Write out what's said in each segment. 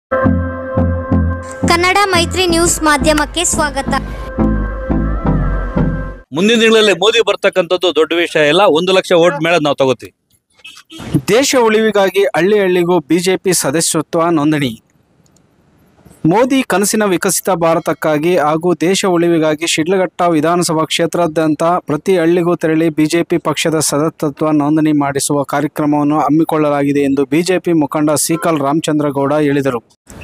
ಕನ್ನಡ ಮೈತ್ರಿ ನ್ಯೂಸ್ ಮಾಧ್ಯಮಕ್ಕೆ ಸ್ವಾಗತ ಮುಂದಿನ ದಿನಗಳಲ್ಲಿ ಮೋದಿ ಬರ್ತಕ್ಕಂಥದ್ದು ದೊಡ್ಡ ವಿಷಯ ಇಲ್ಲ ಒಂದು ಲಕ್ಷ ಓಟ್ ಮೇಳದ್ ನಾವು ತಗೋತೀವಿ ದೇಶ ಉಳಿವಿಗಾಗಿ ಹಳ್ಳಿ ಹಳ್ಳಿಗೂ ಬಿಜೆಪಿ ಸದಸ್ಯತ್ವ ನೋಂದಣಿ ಮೋದಿ ಕನಸಿನ ವಿಕಸಿತ ಭಾರತಕ್ಕಾಗಿ ಹಾಗೂ ದೇಶ ಉಳಿವಿಗಾಗಿ ಶಿಡ್ಲಘಟ್ಟ ವಿಧಾನಸಭಾ ಕ್ಷೇತ್ರಾದ್ಯಂತ ಪ್ರತಿ ಹಳ್ಳಿಗೂ ತೆರಳಿ ಬಿಜೆಪಿ ಪಕ್ಷದ ಸದಸ್ಯತ್ವ ನೋಂದಣಿ ಮಾಡಿಸುವ ಕಾರ್ಯಕ್ರಮವನ್ನು ಹಮ್ಮಿಕೊಳ್ಳಲಾಗಿದೆ ಎಂದು ಬಿಜೆಪಿ ಮುಖಂಡ ಸಿಕಲ್ ರಾಮಚಂದ್ರಗೌಡ ಹೇಳಿದರು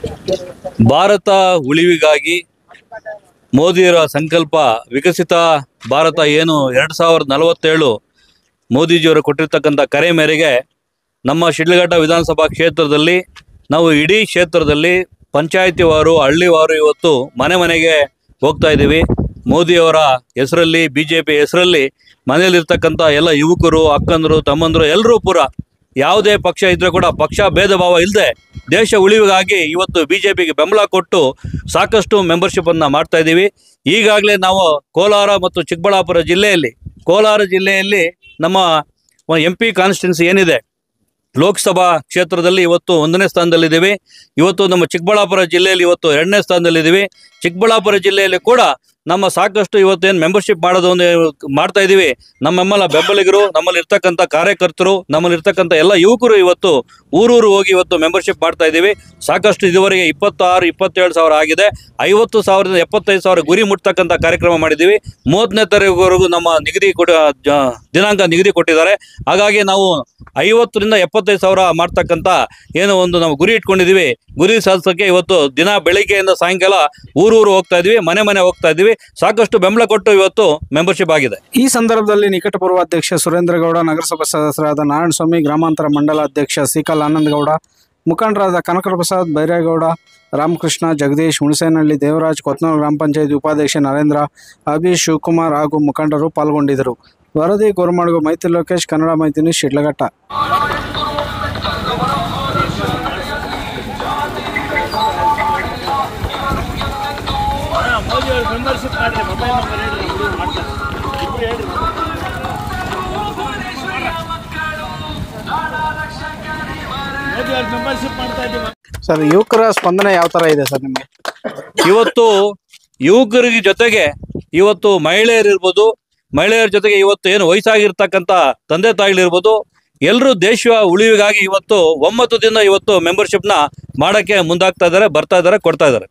ಭಾರತ ಉಳಿವಿಗಾಗಿ ಮೋದಿಯವರ ಸಂಕಲ್ಪ ವಿಕಸಿತ ಭಾರತ ಏನು ಎರಡು ಸಾವಿರದ ನಲವತ್ತೇಳು ಮೋದಿಜಿಯವರು ಕೊಟ್ಟಿರ್ತಕ್ಕಂಥ ಕರೆ ಮೇರೆಗೆ ನಮ್ಮ ಶಿಡ್ಲಘಟ್ಟ ವಿಧಾನಸಭಾ ಕ್ಷೇತ್ರದಲ್ಲಿ ನಾವು ಇಡೀ ಕ್ಷೇತ್ರದಲ್ಲಿ ಪಂಚಾಯತಿವಾರು ಹಳ್ಳಿವಾರು ಇವತ್ತು ಮನೆ ಮನೆಗೆ ಹೋಗ್ತಾ ಇದ್ದೀವಿ ಮೋದಿಯವರ ಹೆಸರಲ್ಲಿ ಬಿ ಜೆ ಪಿ ಹೆಸರಲ್ಲಿ ಮನೆಯಲ್ಲಿರ್ತಕ್ಕಂಥ ಎಲ್ಲ ಯುವಕರು ಅಕ್ಕಂದರು ತಮ್ಮಂದರು ಎಲ್ಲರೂ ಪೂರ ಯಾವುದೇ ಪಕ್ಷ ಇದ್ರೂ ಕೂಡ ಪಕ್ಷ ಭೇದ ಭಾವ ಇಲ್ಲದೆ ದೇಶ ಉಳಿವಿಗಾಗಿ ಇವತ್ತು ಬಿ ಜೆ ಪಿಗೆ ಬೆಂಬಲ ಕೊಟ್ಟು ಸಾಕಷ್ಟು ಮೆಂಬರ್ಶಿಪ್ಪನ್ನು ಮಾಡ್ತಾ ಇದ್ದೀವಿ ಈಗಾಗಲೇ ನಾವು ಕೋಲಾರ ಮತ್ತು ಚಿಕ್ಕಬಳ್ಳಾಪುರ ಜಿಲ್ಲೆಯಲ್ಲಿ ಕೋಲಾರ ಜಿಲ್ಲೆಯಲ್ಲಿ ನಮ್ಮ ಎಂ ಪಿ ಕಾನ್ಸ್ಟಿಟ್ಯೂನ್ಸಿ ಏನಿದೆ ಲೋಕಸಭಾ ಕ್ಷೇತ್ರದಲ್ಲಿ ಇವತ್ತು ಒಂದನೇ ಸ್ಥಾನದಲ್ಲಿದ್ದೀವಿ ಇವತ್ತು ನಮ್ಮ ಚಿಕ್ಕಬಳ್ಳಾಪುರ ಜಿಲ್ಲೆಯಲ್ಲಿ ಇವತ್ತು ಎರಡನೇ ಸ್ಥಾನದಲ್ಲಿದ್ದೀವಿ ಚಿಕ್ಕಬಳ್ಳಾಪುರ ಜಿಲ್ಲೆಯಲ್ಲಿ ಕೂಡ ನಮ್ಮ ಸಾಕಷ್ಟು ಇವತ್ತೇನು ಮೆಂಬರ್ಶಿಪ್ ಮಾಡೋದು ಒಂದು ಮಾಡ್ತಾ ಇದ್ದೀವಿ ನಮ್ಮೆಲ್ಲ ಬೆಂಬಲಿಗರು ನಮ್ಮಲ್ಲಿ ಇರ್ತಕ್ಕಂಥ ಕಾರ್ಯಕರ್ತರು ನಮ್ಮಲ್ಲಿ ಇರ್ತಕ್ಕಂಥ ಎಲ್ಲ ಯುವಕರು ಇವತ್ತು ಊರೂರು ಹೋಗಿ ಇವತ್ತು ಮೆಂಬರ್ಶಿಪ್ ಮಾಡ್ತಾ ಇದ್ದೀವಿ ಸಾಕಷ್ಟು ಇದುವರೆಗೆ ಇಪ್ಪತ್ತಾರು ಇಪ್ಪತ್ತೇಳು ಸಾವಿರ ಆಗಿದೆ ಐವತ್ತು ಸಾವಿರದಿಂದ ಎಪ್ಪತ್ತೈದು ಸಾವಿರ ಗುರಿ ಮುಟ್ತಕ್ಕಂಥ ಕಾರ್ಯಕ್ರಮ ಮಾಡಿದ್ದೀವಿ ಮೂವತ್ತನೇ ತಾರೀಕುವರೆಗೂ ನಮ್ಮ ನಿಗದಿ ಕೊಟ್ಟ ಜ- ದಿನಾಂಕ ನಿಗದಿ ಕೊಟ್ಟಿದ್ದಾರೆ ಹಾಗಾಗಿ ನಾವು ಐವತ್ತರಿಂದ ಎಪ್ಪತ್ತೈದು ಸಾವಿರ ಮಾಡ್ತಕ್ಕಂಥ ಏನೋ ಒಂದು ನಾವು ಗುರಿ ಇಟ್ಕೊಂಡಿದ್ದೀವಿ ಗುರಿ ಸಾಧಿಸೋಕ್ಕೆ ಇವತ್ತು ದಿನ ಬೆಳಿಗ್ಗೆಯಿಂದ ಸಾಯಂಕಾಲ ಊರೂರು ಹೋಗ್ತಾ ಇದ್ವಿ ಮನೆ ಮನೆ ಹೋಗ್ತಾ ಇದ್ವಿ ಸಾಕಷ್ಟು ಬೆಂಬಲ ಕೊಟ್ಟು ಇವತ್ತು ಮೆಂಬರ್ಶಿಪ್ ಆಗಿದೆ ಈ ಸಂದರ್ಭದಲ್ಲಿ ನಿಕಟಪೂರ್ವ ಅಧ್ಯಕ್ಷ ಸುರೇಂದ್ರಗೌಡ ನಗರಸಭಾ ಸದಸ್ಯರಾದ ನಾರಾಯಣಸ್ವಾಮಿ ಗ್ರಾಮಾಂತರ ಮಂಡಲ ಅಧ್ಯಕ್ಷ ಸಿಕಲ್ ಆನಂದಗೌಡ ಮುಖಂಡರಾದ ಕನಕಪ್ರಸಾದ್ ಬೈರೇಗೌಡ ರಾಮಕೃಷ್ಣ ಜಗದೀಶ್ ಹುಣಸೇನಹಳ್ಳಿ ದೇವರಾಜ್ ಕೊತ್ನೂರು ಗ್ರಾಮ ಪಂಚಾಯತಿ ಉಪಾಧ್ಯಕ್ಷ ನರೇಂದ್ರ ಅಭಿ ಶಿವಕುಮಾರ್ ಹಾಗೂ ಮುಖಂಡರು ಪಾಲ್ಗೊಂಡಿದ್ದರು ವರದಿ ಗೋರ್ಮಡ್ಗು ಮೈತ್ರಿ ಲೋಕೇಶ್ ಕನ್ನಡ ಮೈತ್ರಿ ಶಿಡ್ಲಘಟ್ಟ ಸರ್ ಯುವಕರ ಸ್ಪಂದನೆ ಯಾವ ತರ ಇದೆ ಸರ್ ನಿಮಗೆ ಇವತ್ತು ಯುವಕರಿಗೆ ಜೊತೆಗೆ ಇವತ್ತು ಮಹಿಳೆಯರಿರ್ಬೋದು ಮಹಿಳೆಯರ ಜೊತೆಗೆ ಇವತ್ತು ಏನು ವಯಸ್ಸಾಗಿರ್ತಕ್ಕಂಥ ತಂದೆ ತಾಯಿಗಳಿರ್ಬೋದು ಎಲ್ಲರೂ ದೇಶ ಉಳಿವಿಗಾಗಿ ಇವತ್ತು ಒಮ್ಮತದಿಂದ ಇವತ್ತು ಮೆಂಬರ್ಶಿಪ್ನ ಮಾಡೋಕ್ಕೆ ಮುಂದಾಗ್ತಾ ಇದ್ದಾರೆ ಬರ್ತಾ ಇದ್ದಾರೆ ಕೊಡ್ತಾ ಇದ್ದಾರೆ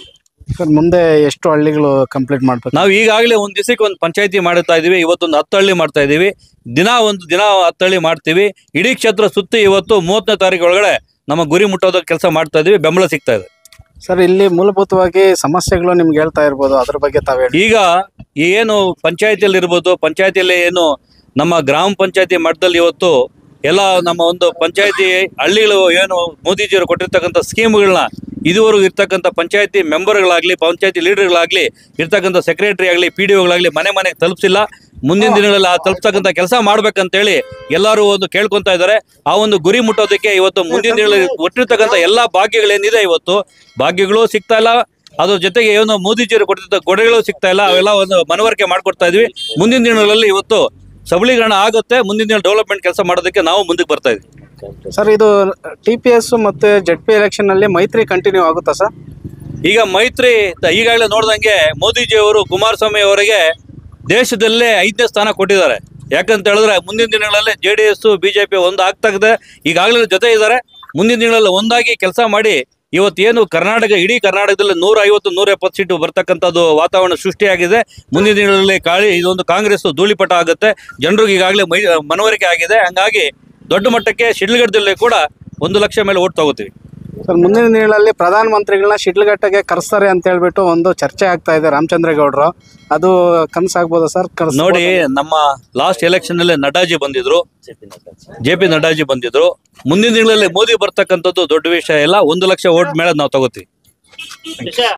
ಸರ್ ಮುಂದೆ ಎಷ್ಟು ಹಳ್ಳಿಗಳು ಕಂಪ್ಲೀಟ್ ಮಾಡ್ಬೇಕು ನಾವು ಈಗಾಗಲೇ ಒಂದು ದಿವಸಕ್ಕೆ ಒಂದು ಪಂಚಾಯತಿ ಮಾಡ್ತಾ ಇದೀವಿ ಇವತ್ತೊಂದು ಹತ್ತು ಹಳ್ಳಿ ಮಾಡ್ತಾ ಇದೀವಿ ದಿನ ಒಂದು ದಿನ ಹತ್ತು ಹಳ್ಳಿ ಮಾಡ್ತೀವಿ ಇಡೀ ಕ್ಷೇತ್ರ ಸುತ್ತಿ ಇವತ್ತು ಮೂವತ್ತನೇ ತಾರೀಕು ಒಳಗಡೆ ನಮ್ಮ ಗುರಿ ಮುಟ್ಟೋದಕ್ಕೆ ಕೆಲಸ ಮಾಡ್ತಾ ಇದೀವಿ ಬೆಂಬಲ ಸಿಗ್ತಾ ಇದೆ ಸರ್ ಇಲ್ಲಿ ಮೂಲಭೂತವಾಗಿ ಸಮಸ್ಯೆಗಳು ನಿಮ್ಗೆ ಹೇಳ್ತಾ ಇರ್ಬೋದು ಅದ್ರ ಬಗ್ಗೆ ತಾವ್ ಹೇಳಿ ಈಗ ಈ ಏನು ಪಂಚಾಯತಿಯಲ್ಲಿ ಇರ್ಬೋದು ಪಂಚಾಯತಿಯಲ್ಲಿ ಏನು ನಮ್ಮ ಗ್ರಾಮ ಪಂಚಾಯತಿ ಮಟ್ಟದಲ್ಲಿ ಇವತ್ತು ಎಲ್ಲ ನಮ್ಮ ಒಂದು ಪಂಚಾಯತಿ ಹಳ್ಳಿಗಳು ಏನು ಮೋದಿಜಿಯವರು ಕೊಟ್ಟಿರ್ತಕ್ಕಂಥ ಸ್ಕೀಮ್ಗಳನ್ನ ಇದುವರೆಗೂ ಇರ್ತಕ್ಕಂಥ ಪಂಚಾಯತಿ ಮೆಂಬರ್ಗಳಾಗಲಿ ಪಂಚಾಯತಿ ಲೀಡರ್ಗಳಾಗಲಿ ಇರ್ತಕ್ಕಂಥ ಸೆಕ್ರೆಟರಿ ಆಗಲಿ ಪಿ ಡಿ ಒಗಳಾಗಲಿ ಮನೆ ಮನೆಗೆ ತಲುಪಿಸಿಲ್ಲ ಮುಂದಿನ ದಿನಗಳಲ್ಲಿ ಆ ತಲುಪ್ತಕ್ಕಂಥ ಕೆಲಸ ಮಾಡ್ಬೇಕಂತೇಳಿ ಎಲ್ಲರೂ ಒಂದು ಕೇಳ್ಕೊಂತಾ ಇದ್ದಾರೆ ಆ ಒಂದು ಗುರಿ ಮುಟ್ಟೋದಕ್ಕೆ ಇವತ್ತು ಮುಂದಿನ ದಿನಗಳಲ್ಲಿ ಒಟ್ಟಿರ್ತಕ್ಕಂಥ ಎಲ್ಲ ಭಾಗ್ಯಗಳೇನಿದೆ ಇವತ್ತು ಭಾಗ್ಯಗಳು ಸಿಗ್ತಾ ಇಲ್ಲ ಅದ್ರ ಜೊತೆಗೆ ಏನು ಮೋದಿಜಿಯವರು ಕೊಟ್ಟಿದ್ದ ಕೊಡೆಗಳು ಸಿಗ್ತಾ ಇಲ್ಲ ಅವೆಲ್ಲ ಒಂದು ಮನವರಿಕೆ ಮಾಡ್ಕೊಡ್ತಾ ಇದ್ವಿ ಮುಂದಿನ ದಿನಗಳಲ್ಲಿ ಇವತ್ತು ಸಬಲೀಕರಣ ಆಗುತ್ತೆ ಮುಂದಿನ ದಿನ ಡೆವಲಪ್ಮೆಂಟ್ ಕೆಲಸ ಮಾಡೋದಕ್ಕೆ ನಾವು ಮುಂದಕ್ಕೆ ಬರ್ತಾ ಇದ್ವಿ ಸರ್ ಇದು ಟಿ ಪಿ ಎಸ್ ಮತ್ತೆ ಜೆಡ್ ಪಿ ಎಲೆಕ್ಷನ್ ನಲ್ಲಿ ಮೈತ್ರಿ ಕಂಟಿನ್ಯೂ ಆಗುತ್ತಾ ಸರ್ ಈಗ ಮೈತ್ರಿ ತ- ಈಗಾಗಲೇ ನೋಡ್ದಂಗೆ ಮೋದಿಜಿಯವರು ಕುಮಾರಸ್ವಾಮಿ ಅವರಿಗೆ ದೇಶದಲ್ಲೇ ಐದನೇ ಸ್ಥಾನ ಕೊಟ್ಟಿದ್ದಾರೆ ಯಾಕಂತ ಹೇಳಿದ್ರೆ ಮುಂದಿನ ದಿನಗಳಲ್ಲಿ ಜೆ ಡಿ ಎಸ್ ಬಿಜೆಪಿ ಒಂದು ಆಗ್ತಾ ಇದೆ ಈಗಾಗಲೇ ಜೊತೆ ಇದ್ದಾರೆ ಮುಂದಿನ ದಿನಗಳಲ್ಲಿ ಒಂದಾಗಿ ಕೆಲಸ ಮಾಡಿ ಇವತ್ತೇನು ಕರ್ನಾಟಕ ಇಡೀ ಕರ್ನಾಟಕದಲ್ಲಿ ನೂರ ಐವತ್ತು ನೂರ ಎಪ್ಪತ್ತು ಸೀಟು ಬರ್ತಕ್ಕಂಥದ್ದು ವಾತಾವರಣ ಸೃಷ್ಟಿಯಾಗಿದೆ ಮುಂದಿನ ದಿನಗಳಲ್ಲಿ ಕಾಳಿ ಇದೊಂದು ಕಾಂಗ್ರೆಸ್ ಧೂಳಿಪಟ ಆಗುತ್ತೆ ಜನರಿಗೆ ಈಗಾಗಲೇ ಮೈ ಮನವರಿಕೆ ಆಗಿದೆ ಹಂಗಾಗಿ ದೊಡ್ಡ ಮಟ್ಟಕ್ಕೆ ಶಿಡ್ಲಘಟ್ಟದಲ್ಲಿ ಕೂಡ ಒಂದು ಲಕ್ಷ ಮೇಲೆ ಓಟ್ ತಗೋತೀವಿ ಸರ್ ಮುಂದಿನ ದಿನಗಳಲ್ಲಿ ಪ್ರಧಾನ ಮಂತ್ರಿಗಳನ್ನ ಶಿಡ್ಲಘಟ್ಟಗೆ ಕರೆಸ್ತಾರೆ ಅಂತ ಹೇಳ್ಬಿಟ್ಟು ಒಂದು ಚರ್ಚೆ ಆಗ್ತಾ ಇದೆ ರಾಮಚಂದ್ರೇಗೌಡರು ಅದು ಕನಸಾಗ್ಬೋದಾ ಸರ್ ಕರ್ಸ್ ನೋಡಿ ನಮ್ಮ ಲಾಸ್ಟ್ ಎಲೆಕ್ಷನ್ ಅಲ್ಲಿ ನಡ್ಡಾಜಿ ಬಂದಿದ್ರು ಜೆ ಪಿ ನಡ್ಡಾಜಿ ಬಂದಿದ್ರು ಮುಂದಿನ ದಿನಗಳಲ್ಲಿ ಮೋದಿ ಬರ್ತಕ್ಕಂಥದ್ದು ದೊಡ್ಡ ವಿಷಯ ಇಲ್ಲ ಒಂದು ಲಕ್ಷ ಓಟ್ ಮೇಳದ್ ನಾವು ತಗೋತೀವಿ